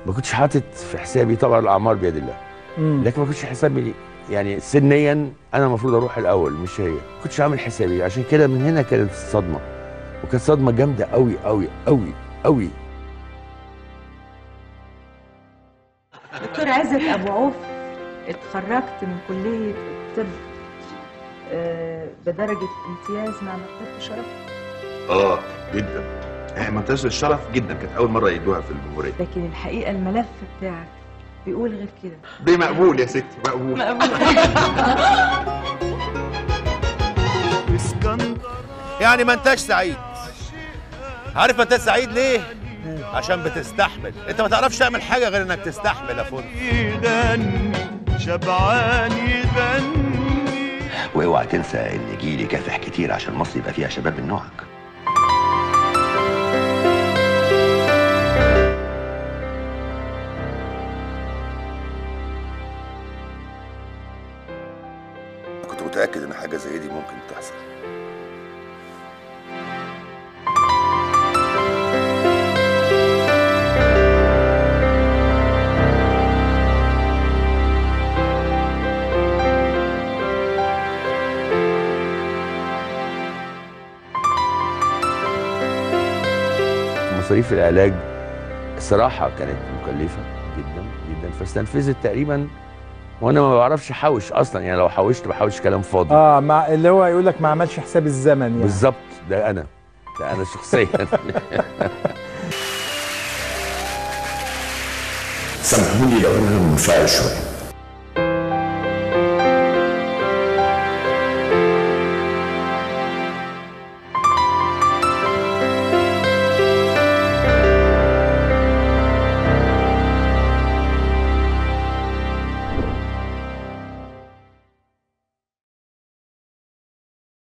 ما كنتش حاطط في حسابي طبعا الاعمار بيد الله مم. لكن ما كنتش حسابي يعني سنيا انا المفروض اروح الاول مش هي ما كنتش عامل حسابي عشان كده من هنا كانت الصدمه وكانت صدمه جامده قوي قوي قوي قوي دكتور عزت ابو عوف اتخرجت من كليه الطب آه، بدرجه امتياز مع مكتبه الشرف اه جدا هي منتجة الشرف جدا كانت اول مره يدوها في الجمهوريه لكن الحقيقه الملف بتاعك بيقول غير كده ده مقبول يا ستي مقبول يعني ما انتش سعيد عارف ما انتش سعيد ليه عشان بتستحمل انت ما تعرفش تعمل حاجه غير انك تستحمل يا فندم يغني شبعان يغني واوعى تنسى ان جيلي كافح كتير عشان مصر يبقى فيها شباب من نوعك كنت متاكد ان حاجه زي دي ممكن تحصل مصاريف العلاج الصراحه كانت مكلفه جدا جدا فاستنفذت تقريبا وانا ما بعرفش احوش اصلا يعني لو حوشت بحوش كلام فاضي اه مع اللي هو يقول لك ما عملش حساب الزمن يعني بالظبط ده انا ده انا شخصيا سامحوني لو انا منفعل شويه